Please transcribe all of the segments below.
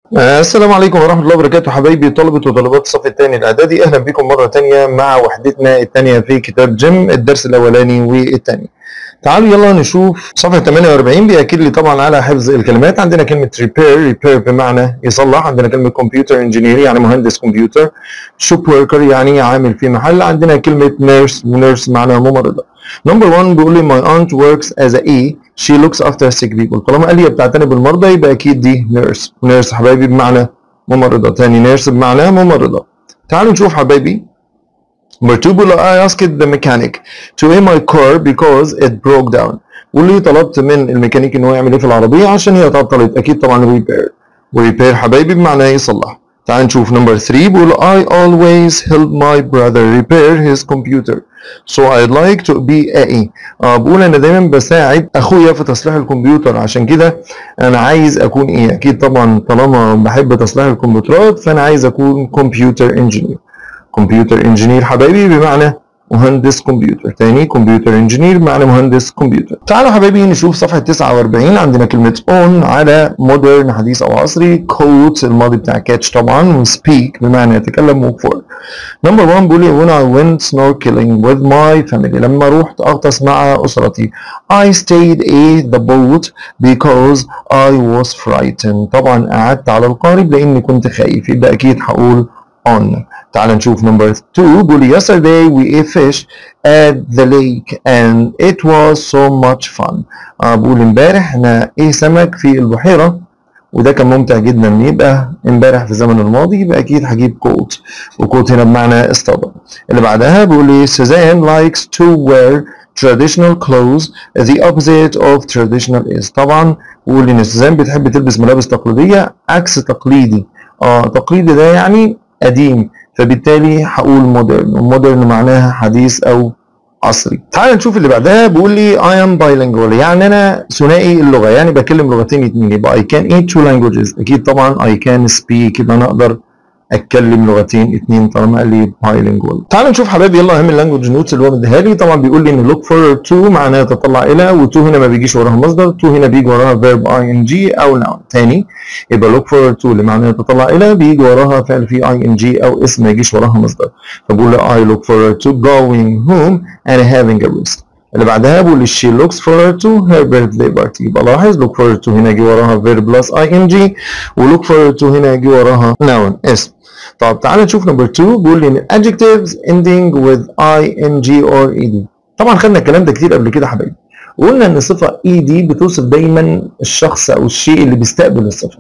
آه، السلام عليكم ورحمة الله وبركاته حبايبي طلبة وطالبات الصف الثاني الإعدادي أهلا بكم مرة تانية مع وحدتنا الثانية في كتاب جيم الدرس الأولاني والثاني تعالوا يلا نشوف صفحة 48 بيأكد لي طبعا على حفظ الكلمات عندنا كلمة repair repair بمعنى يصلح عندنا كلمة computer engineer يعني مهندس كمبيوتر shop worker يعني عامل في محل عندنا كلمة nurse ونيرس معناها ممرضة نمبر 1 بيقول لي my aunt works as a E she looks after sick people طالما قال لي بتعتني بالمرضى يبقى اكيد دي نيرس نيرس حبايبي بمعنى ممرضة تاني نيرس بمعنى ممرضة تعالوا نشوف حبايبي Number two بيقول I asked the mechanic to aim my car because it broke down واللي طلبت من الميكانيكي ان هو يعمل ايه في العربية عشان هي تعطلت اكيد طبعا repair وريبير حبايبي بمعنى يصلح تعال نشوف نمبر 3 بيقول I always help my brother repair his computer so I'd like to be a E آه بقول انا دايما بساعد اخويا في تصليح الكمبيوتر عشان كده انا عايز اكون ايه اكيد طبعا طالما بحب تصليح الكمبيوترات فانا عايز اكون كمبيوتر انجينير كمبيوتر انجينير حبايبي بمعنى مهندس كمبيوتر تاني كمبيوتر انجينير بمعنى مهندس كمبيوتر تعالوا حبايبي نشوف صفحة 49 عندنا كلمة اون على مودرن حديث او عصري كوت الماضي بتاع كاتش طبعا وسبيك بمعنى يتكلم وفور نمبر 1 بيقول لي when I went snorkeling with my family لما رحت اغطس مع اسرتي I stayed at the boat because I was frightened طبعا قعدت على القارب لاني كنت خايف يبقى اكيد هقول on تعال نشوف نمبر 2 بيقول yesterday we ate fish at the lake and it was so much fun آه بقول امبارح احنا ايه سمك في البحيرة وده كان ممتع جدا يبقى امبارح في الزمن الماضي يبقى اكيد هجيب كوت وكوت هنا بمعنى اصطاد اللي بعدها بيقول لي Suzanne likes to wear traditional clothes the opposite of traditional is طبعا بيقول لي ان سوزان بتحب تلبس ملابس تقليدية عكس تقليدي اه تقليدي ده يعني قديم فبالتالي هقول مودرن ومودرن معناها حديث او عصري تعال نشوف اللي بعدها بيقول لي I am bilingual يعني انا ثنائي اللغه يعني بكلم لغتين اتنين يبقى I can eat two languages اكيد طبعا I can speak يبقى انا اقدر اتكلم لغتين اتنين طالما قال لي bilingual تعال نشوف حبايبي يلا اهم اللانجوج نوتس اللي هو مديها لي طبعا بيقول لي ان look forward to معناها تطلع الى و to هنا ما بيجيش وراها مصدر to هنا بيجي وراها verb ing او noun تاني يبقى look forward to اللي معناها تطلع الى بيجي وراها فعل فيه ing او اسم ما يجيش وراها مصدر فبقول I look forward to going home and having a rest اللي بعدها بقول she looks forward to her birthday party يبقى لاحظ look forward to هنا جه وراها verb plus ing و look forward to هنا جه وراها noun اسم طب تعالى نشوف نمبر 2 بيقول لي adjectives ending with ing or ed طبعا خدنا الكلام ده كتير قبل كده يا حبايبي وقلنا ان الصفه ed بتوصف دايما الشخص او الشيء اللي بيستقبل الصفه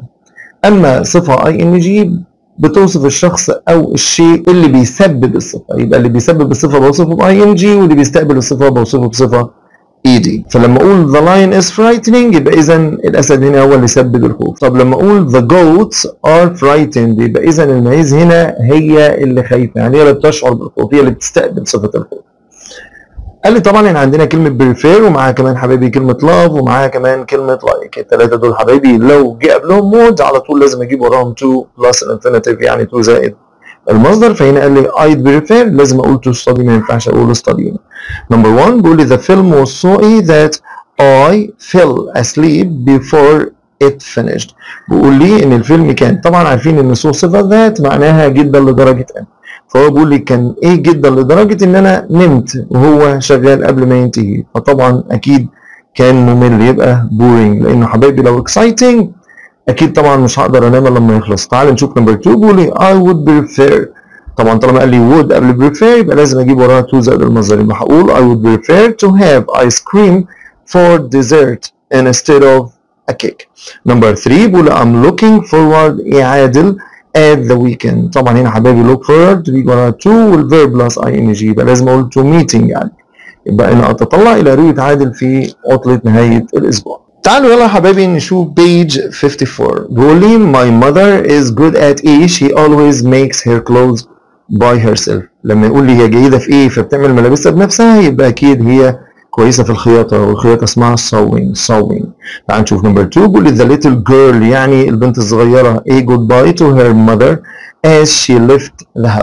اما صفه ing بتوصف الشخص او الشيء اللي بيسبب الصفه يبقى اللي بيسبب الصفه بوصفه ب ing واللي بيستقبل الصفه بوصفه بصفه ed فلما اقول the lion is frightening يبقى اذا الاسد هنا هو اللي سبب الخوف طب لما اقول the goats are frightened يبقى اذا المعيز هنا هي اللي خايفه يعني هي اللي بتشعر بالخوف هي اللي بتستقبل صفه الخوف قال لي طبعا احنا عندنا كلمه بريفير ومعاها كمان حبايبي كلمه لاف ومعاها كمان كلمه لايك الثلاثه دول حبايبي لو جه قبلهم مود على طول لازم اجيب وراهم تو بلس الانفينيتيف يعني تو زائد المصدر فهنا قال لي I prefer لازم اقول to study ما ينفعش اقول study نمبر 1 بيقول لي the film was so that I fell asleep before it finished بيقول لي ان الفيلم كان طبعا عارفين ان سو صفه ذات معناها جدا لدرجه ان فهو بيقول لي كان ايه جدا لدرجه ان انا نمت وهو شغال قبل ما ينتهي فطبعا اكيد كان ممل يبقى بورينج لانه حبايبي لو exciting اكيد طبعا مش هقدر انام لما يخلص تعال نشوف نمبر 2 بيقول لي I would prefer طبعا طالما قال لي would قبل prefer يبقى لازم اجيب وراها to زائد المصدر يبقى هقول I would prefer to have ice cream for dessert instead of a cake نمبر 3 بيقول I'm looking forward يعادل at the weekend طبعا هنا حبايبي look forward بيجي وراها to والverb plus ing يبقى لازم اقول to meeting يعني يبقى انا اتطلع الى رؤية عادل في عطلة نهاية الاسبوع تعالوا يلا يا حبايبي نشوف page 54 بيقول لي my mother is good at E she always makes her clothes by herself لما يقول لي هي جيدة في ايه فبتعمل ملابسها بنفسها يبقى اكيد هي كويسة في الخياطة والخياطة اسمها sewing sewing تعال نشوف نمبر 2 بيقول لي the little girl يعني البنت الصغيرة a goodbye to her mother as she left the house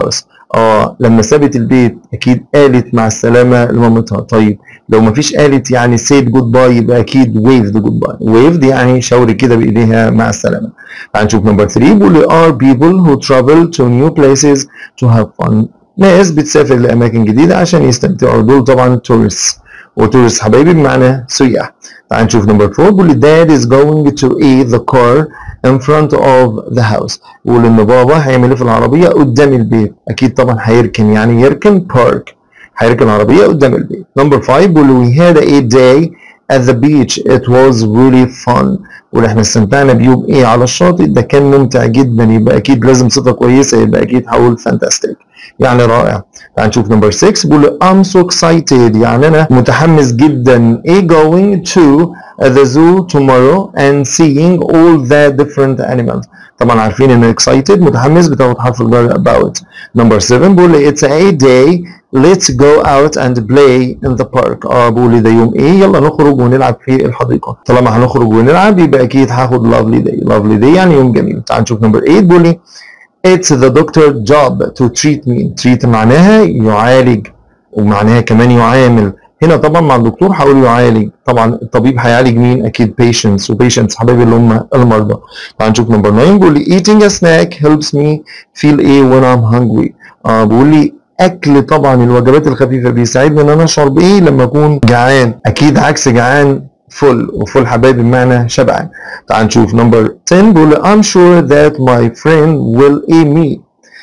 اه لما سابت البيت اكيد قالت مع السلامه لمامتها طيب لو ما فيش قالت يعني سيد جود باي يبقى اكيد waved جود باي waved يعني شاور كده بايديها مع السلامه تعال نشوف نمبر 3 بيقول لي are people who travel to new places to have fun ناس بتسافر لاماكن جديده عشان يستمتعوا دول طبعا tourists وتورست حبايبي بمعنى سياح تعال نشوف نمبر 4 بيقول لي dad is going to eat the car in front of the house بيقول ان بابا هيعمل ايه في العربيه قدام البيت اكيد طبعا هيركن يعني يركن بارك هيركن العربيه قدام البيت نمبر 5 بيقول we had a day at the beach it was really fun بيقول احنا استمتعنا بيوم ايه على الشاطئ ده كان ممتع جدا يبقى اكيد لازم صفه كويسه يبقى اكيد هقول fantastic يعني رائع تعال نشوف نمبر 6 بيقول I'm so excited يعني انا متحمس جدا ايه going to the zoo tomorrow and seeing all the different animals طبعا عارفين ان excited متحمس بتاخد حرف الجر about نمبر 7 بيقول لي it's a day let's go out and play in the park اه بيقول لي ده يوم ايه يلا نخرج ونلعب في الحديقه طالما هنخرج ونلعب يبقى اكيد هاخد lovely day lovely day يعني يوم جميل تعال نشوف نمبر 8 بيقول لي It's the doctor job to treat me. treat معناها يعالج ومعناها كمان يعامل. هنا طبعا مع الدكتور هقول يعالج. طبعا الطبيب هيعالج مين؟ أكيد patients وبيشنتس حبايبي اللي هم المرضى. تعال نشوف نمبر 9 بيقول لي eating a snack helps me feel a when I'm hungry. آه بيقول لي أكل طبعا الوجبات الخفيفة بيساعدني إن أنا أشعر بإيه لما أكون جعان. أكيد عكس جعان فل وفل حبايبي بمعنى شبعان تعال نشوف نمبر 10 بيقول I'm sure that my friend will eat me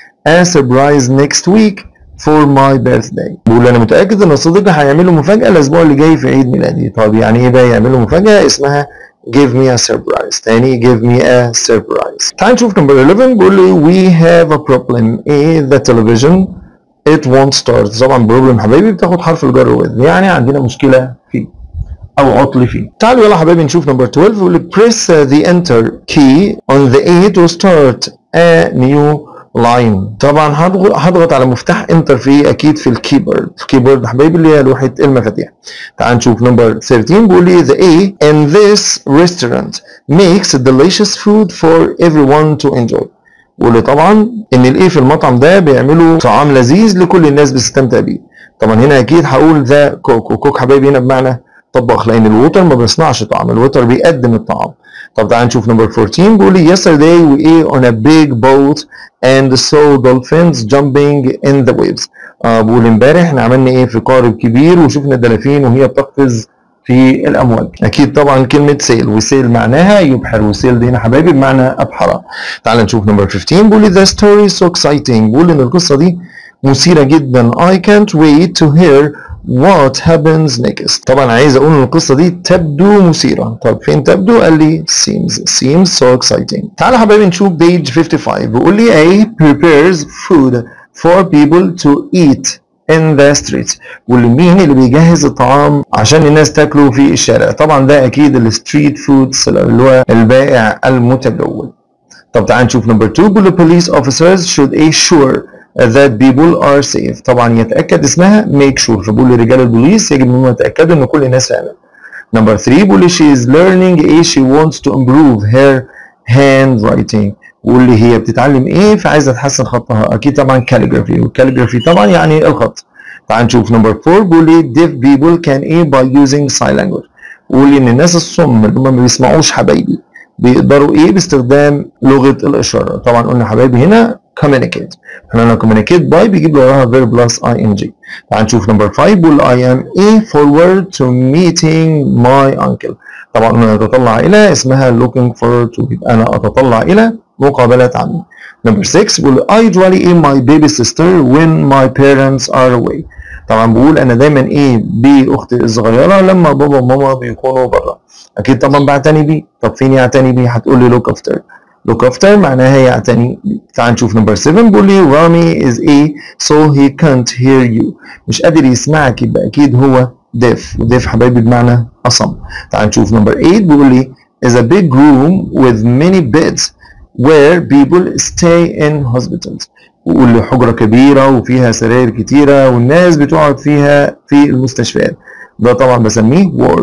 a surprise next week for my birthday بيقول انا متاكد ان صديقي هيعمل له مفاجاه الاسبوع اللي جاي في عيد ميلادي طب يعني ايه بقى يعمل له مفاجاه اسمها give me a surprise تاني give me a surprise تعال نشوف نمبر 11 بيقول لي we have a problem a the television it won't start طبعا problem حبايبي بتاخد حرف الجر with يعني عندنا مشكله فيه او عطل فيه تعالوا يلا حبايبي نشوف نمبر 12 بيقول لي press the enter key on the A to start a new line طبعا هضغط هضغط على مفتاح انتر في اكيد في الكيبورد الكيبورد حبايبي اللي هي لوحه المفاتيح تعال نشوف نمبر 13 بيقول لي the A in this restaurant makes delicious food for everyone to enjoy واللي طبعا ان الايه في المطعم ده بيعملوا طعام لذيذ لكل الناس بتستمتع بيه طبعا هنا اكيد هقول ذا كوك وكوك حبايبي هنا بمعنى طباخ لان الووتر ما بيصنعش طعام الووتر بيقدم الطعام طب تعال نشوف نمبر 14 بيقول لي yesterday we ate on a big boat and saw dolphins jumping in the waves آه بيقول امبارح احنا عملنا ايه في قارب كبير وشفنا الدلافين وهي بتقفز في الامواج اكيد طبعا كلمه سيل وسيل معناها يبحر وسيل دي هنا حبايبي بمعنى ابحر تعال نشوف نمبر 15 بيقول لي the story is so exciting بيقول ان القصه دي مثيره جدا I can't wait to hear what happens next طبعا عايز اقول ان القصه دي تبدو مثيره طب فين تبدو قال لي seems seems so exciting تعالى حبايبي نشوف page 55 بيقول لي A prepares food for people to eat in the streets واللي مين اللي بيجهز الطعام عشان الناس تاكله في الشارع طبعا ده اكيد الستريت فودز اللي هو البائع المتجول طب تعال نشوف نمبر 2 بيقول police officers should assure that people are safe طبعا يتاكد اسمها make sure فبقول لرجال البوليس يجب انهم يتاكدوا ان كل الناس امنه نمبر 3 بيقول she is learning ايه she wants to improve her handwriting واللي هي بتتعلم ايه فعايزه تحسن خطها اكيد طبعا calligraphy والكاليجرافي طبعا يعني الخط تعال نشوف نمبر 4 بيقول لي deaf people can ايه by using sign language بيقول لي ان الناس الصم اللي هم ما بيسمعوش حبايبي بيقدروا ايه باستخدام لغه الاشاره طبعا قلنا حبايبي هنا communicate احنا قلنا communicate by بيجيب له وراها verb plus ing تعال نشوف نمبر 5 بيقول I am a forward to meeting my uncle طبعا قلنا نتطلع الى اسمها looking forward to يبقى انا اتطلع الى مقابله عمي نمبر 6 بيقول I usually am my baby sister when my parents are away طبعا بقول انا دايما ايه باختي الصغيره لما بابا وماما بيكونوا بره اكيد طبعا بعتني بيه طب فين يعتني بيه هتقول لي look after look after معناها يعتني تعال نشوف نمبر 7 بيقول لي رامي is a so he can't hear you مش قادر يسمعك يبقى اكيد هو deaf وديف حبايبي بمعنى اصم تعال نشوف نمبر 8 بيقول لي is a big room with many beds where people stay in hospitals واللي حجرة كبيرة وفيها سراير كتيرة والناس بتقعد فيها في المستشفيات ده طبعا بسميه ward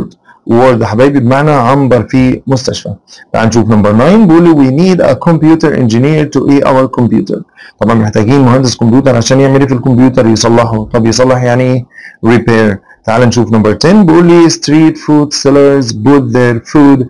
وورد حبايبي بمعنى عنبر في مستشفى تعال نشوف نمبر 9 بيقول لي we need a computer engineer to ايه our computer طبعا محتاجين مهندس كمبيوتر عشان يعمل ايه في الكمبيوتر يصلحه طب يصلح يعني ايه repair تعال نشوف نمبر 10 بيقول لي street food sellers put their food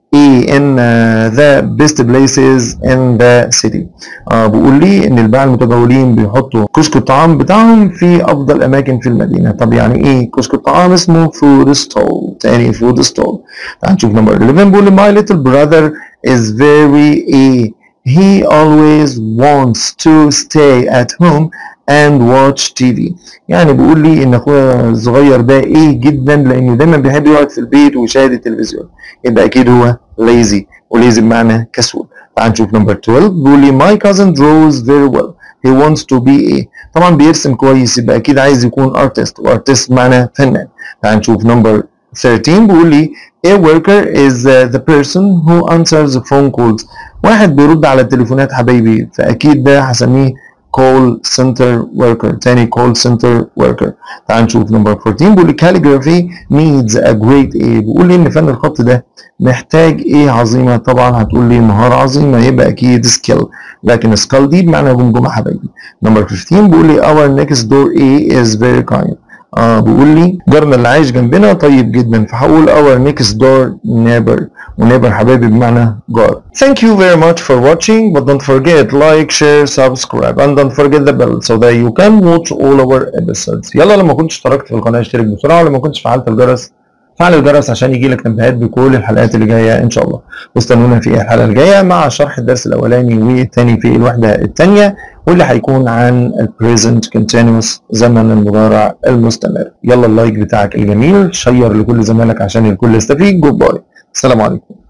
in uh, the best places in the city آه بيقول لي ان الباعة المتجولين بيحطوا كشك الطعام بتاعهم في افضل اماكن في المدينه طب يعني ايه كشك الطعام اسمه food stall تاني food stall تعال نشوف نمبر 11 بيقول لي my little brother is very a he always wants to stay at home and watch TV يعني بيقول لي ان اخويا الصغير ده ايه جدا لانه دايما بيحب يقعد في البيت ويشاهد التلفزيون يبقى اكيد هو lazy وليزي بمعنى كسول تعال نشوف نمبر 12 بيقول لي my cousin draws very well he wants to be ايه طبعا بيرسم كويس يبقى اكيد عايز يكون artist وارتست معنى فنان تعال نشوف نمبر 13 بيقول لي a worker is uh, the person who answers the phone calls واحد بيرد على التليفونات حبايبي فاكيد ده هسميه call center worker تاني call center worker تعال نشوف نمبر 14 بيقول لي calligraphy needs a great ايه بيقول لي ان فن الخط ده محتاج ايه عظيمه طبعا هتقول لي مهاره عظيمه يبقى اكيد skill لكن skill دي بمعنى جمجمه حبايبي نمبر 15 بيقول لي our next door A is very kind اه بيقول لي جارنا اللي عايش جنبنا طيب جدا فهقول our next door neighbor ونيبر حبايبي بمعنى جار thank you very much for watching but don't forget like share subscribe and don't forget the bell so that you can watch all our episodes يلا لما كنت اشتركت في القناه اشترك بسرعه ولما كنتش فعلت الجرس فعل الجرس عشان يجي لك تنبيهات بكل الحلقات اللي جايه ان شاء الله واستنونا في الحلقه الجايه مع شرح الدرس الاولاني والثاني في الوحده الثانيه واللي هيكون عن ال present continuous زمن المضارع المستمر يلا اللايك بتاعك الجميل شير لكل زمالك عشان الكل يستفيد جود باي السلام عليكم